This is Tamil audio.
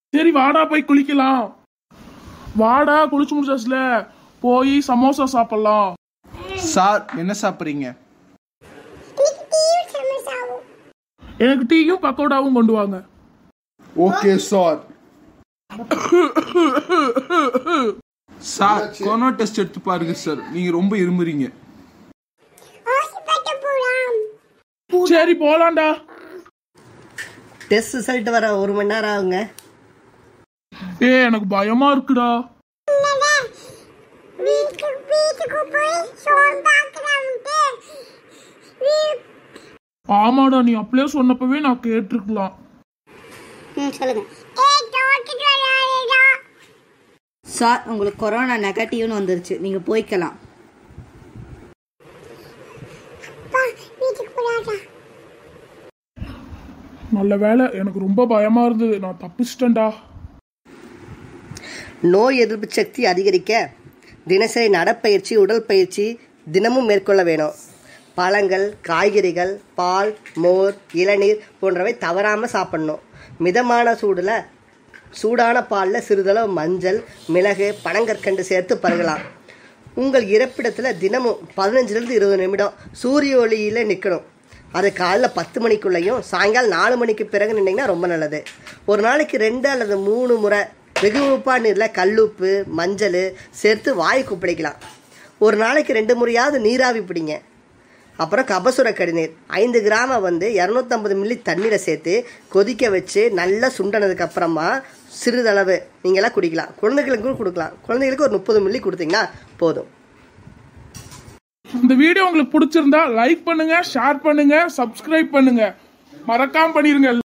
சரி வாடா போய் குளிக்கலாம் வாடா குளிச்சு முடிச்சாச்சுல போய் சமோசா சாப்பிடலாம் சார் என்ன சாப்பிட்றீங்க எனக்கு டீயும் பக்கோடாவும் கொண்டு வாங்க okay sir sir corona test எடுத்து பாருங்க சார் நீங்க ரொம்ப இருமுறீங்க சரி போலாம்டா டெஸ்ட் ரிசல்ட் வர ஒரு மணி நேரம் ஆகுங்க ஏ எனக்கு பயமா இருக்குடா ஆமாடா நீ அப்படியே சொன்னப்பவே நான் கேட்டிருக்கலாம் ம் சொல்லுங்க சார் உங்களுக்கு கொரோனா நெகட்டிவ்னு வந்துருச்சு நீங்க போய்க்கலாம் நல்ல வேலை எனக்கு ரொம்ப பயமா இருந்தது நான் தப்பிச்சிட்டேன்டா நோய் எதிர்ப்பு சக்தி அதிகரிக்க தினசரி நடப்பயிற்சி உடற்பயிற்சி தினமும் மேற்கொள்ள வேணும் பழங்கள் காய்கறிகள் பால் மோர் இளநீர் போன்றவை தவறாமல் சாப்பிடணும் மிதமான சூடில் சூடான பாலில் சிறிதளவு மஞ்சள் மிளகு பனங்கற்கண்டு சேர்த்து பருகலாம் உங்கள் இருப்பிடத்தில் தினமும் பதினஞ்சுலேருந்து இருபது நிமிடம் சூரிய ஒளியில் நிற்கணும் அது காலைல பத்து மணிக்குள்ளேயும் சாயங்காலம் நாலு மணிக்கு பிறகு நின்னீங்கன்னா ரொம்ப நல்லது ஒரு நாளைக்கு ரெண்டு அல்லது மூணு முறை வெகுவெப்பா நீரில் கல்லுப்பு மஞ்சள் சேர்த்து வாய் குப்பளிக்கலாம் ஒரு நாளைக்கு ரெண்டு முறையாவது நீராவி பிடிங்க அப்புறம் கபசுர கடிநீர் ஐந்து கிராமை வந்து இரநூத்தம்பது மில்லி தண்ணீரை சேர்த்து கொதிக்க வச்சு நல்லா சுண்டனதுக்கு அப்புறமா சிறிதளவு நீங்களாம் குடிக்கலாம் குழந்தைகளுக்கு கூட கொடுக்கலாம் குழந்தைகளுக்கு ஒரு முப்பது மில்லி கொடுத்தீங்கன்னா போதும் இந்த வீடியோ உங்களுக்கு பிடிச்சிருந்தா லைக் பண்ணுங்க ஷேர் பண்ணுங்க சப்ஸ்கிரைப் பண்ணுங்க மறக்காம பண்ணிருங்க